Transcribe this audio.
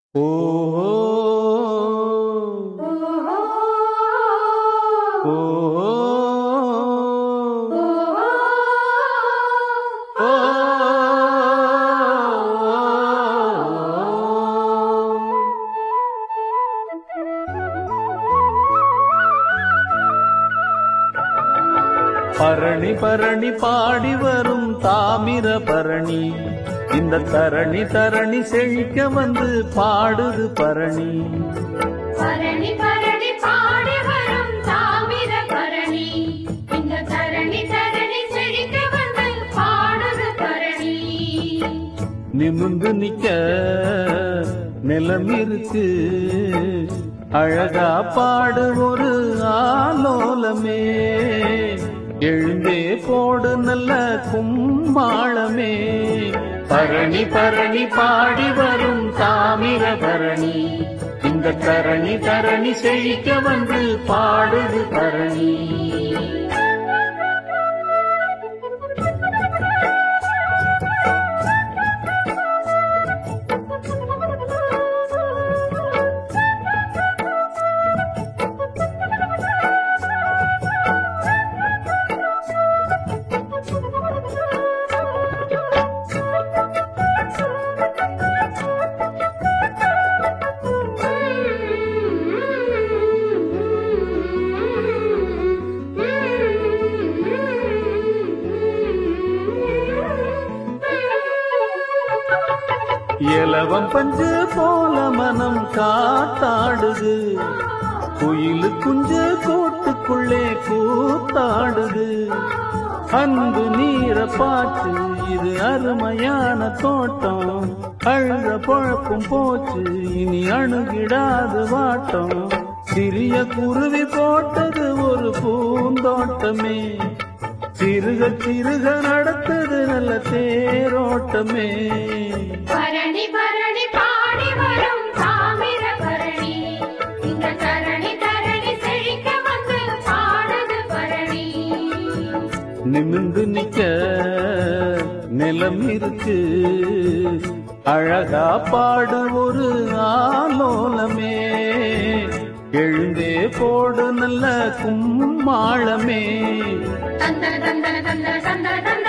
ஓ ஓ பரணி பரணி பாடி வரும் தாமிர பரணி இந்த தரணி தரணி செழிக்க வந்து பாடுது பரணி பரணி பரணி பாடி வரும் தாமிர பரணி இந்த தரணி தரணி செழிக்க வந்து பாடுது பரணி நிமிந்து நிக்க நிலம் இருக்கு அழகா பாடு ஒரு ஆலோலமே எழுந்தே போடு நல்ல கும்மாளமே பரணி பரணி பாடி வரும் தாமிர பரணி இந்த தரணி தரணி செழிக்க வந்து பாடுது பரணி இலவம் பஞ்சு போல மனம் காத்தாடுது குயிலு குஞ்சு கூட்டுக்குள்ளே கூத்தாடுது அன்பு நீர பார்த்து இது அருமையான தோட்டம் அழுத பொழப்பும் போச்சு இனி அணுகிடாது வாட்டம் சிறிய குருவி போட்டது ஒரு பூந்தோட்டமே சிறுக சிறுக நடத்தது நல்ல தேரோட்டமே பரணி பரணி பாடி வரும் தாமிர பரணி இந்த தரணி தரணி செழிக்க வந்து பாடுது பரணி நிமிந்து நிக்க நிலம் இருக்கு அழகா பாடு ஒரு ஆலோலமே எழுந்தே போடு நல்ல கும்மாளமே தந்தன தந்தன தந்தன தந்தன